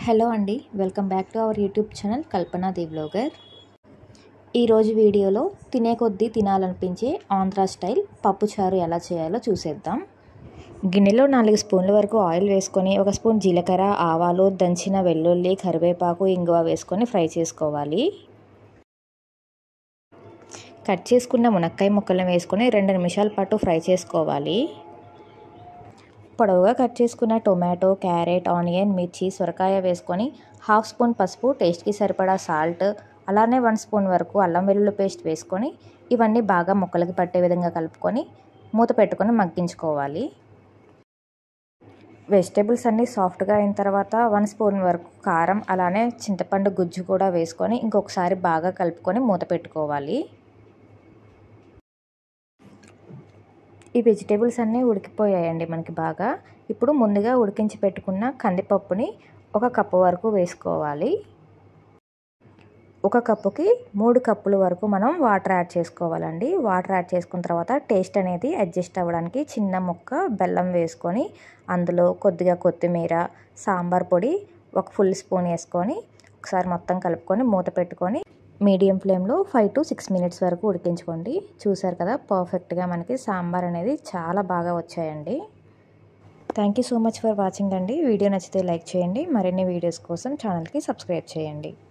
hello అండి welcome back to our YouTube channel Kalpana the vlogger ఈరోజు వీడియోలో తినే కొద్దీ తినాలనిపించే ఆంధ్ర స్టైల్ పప్పుచారు ఎలా చేయాలో చూసేద్దాం గిన్నెలో నాలుగు స్పూన్ల వరకు ఆయిల్ వేసుకొని ఒక స్పూన్ జీలకర్ర ఆవాలు దంచిన వెల్లుల్లి కరివేపాకు ఇంగువ వేసుకొని ఫ్రై చేసుకోవాలి కట్ చేసుకున్న మునక్కాయ ముక్కలను వేసుకొని రెండు నిమిషాల పాటు ఫ్రై చేసుకోవాలి పొడవుగా కట్ చేసుకున్న టొమాటో క్యారెట్ ఆనియన్ మిర్చి సొరకాయ వేసుకొని హాఫ్ స్పూన్ పసుపు టేస్ట్కి సరిపడా సాల్ట్ అలానే వన్ స్పూన్ వరకు అల్లం వెల్లుల్లి పేస్ట్ వేసుకొని ఇవన్నీ బాగా ముక్కలకి పట్టే విధంగా కలుపుకొని మూత పెట్టుకొని మగ్గించుకోవాలి వెజిటేబుల్స్ అన్నీ సాఫ్ట్గా అయిన తర్వాత వన్ స్పూన్ వరకు కారం అలానే చింతపండు గుజ్జు కూడా వేసుకొని ఇంకొకసారి బాగా కలుపుకొని మూత పెట్టుకోవాలి ఈ వెజిటేబుల్స్ అన్నీ ఉడికిపోయాయండి మనకి బాగా ఇప్పుడు ముందుగా ఉడికించి పెట్టుకున్న కందిపప్పుని ఒక కప్పు వరకు వేసుకోవాలి ఒక కప్పుకి మూడు కప్పుల వరకు మనం వాటర్ యాడ్ చేసుకోవాలండి వాటర్ యాడ్ చేసుకున్న తర్వాత టేస్ట్ అనేది అడ్జస్ట్ అవ్వడానికి చిన్న ముక్క బెల్లం వేసుకొని అందులో కొద్దిగా కొత్తిమీర సాంబార్ పొడి ఒక ఫుల్ స్పూన్ వేసుకొని ఒకసారి మొత్తం కలుపుకొని మూత పెట్టుకొని మీడియం ఫ్లేమ్లో ఫైవ్ టు సిక్స్ మినిట్స్ వరకు ఉడికించుకోండి చూసారు కదా పర్ఫెక్ట్గా మనకి సాంబార్ అనేది చాలా బాగా వచ్చాయండి thank you so much for watching అండి వీడియో నచ్చితే లైక్ చేయండి మరిన్ని వీడియోస్ కోసం ఛానల్కి సబ్స్క్రైబ్ చేయండి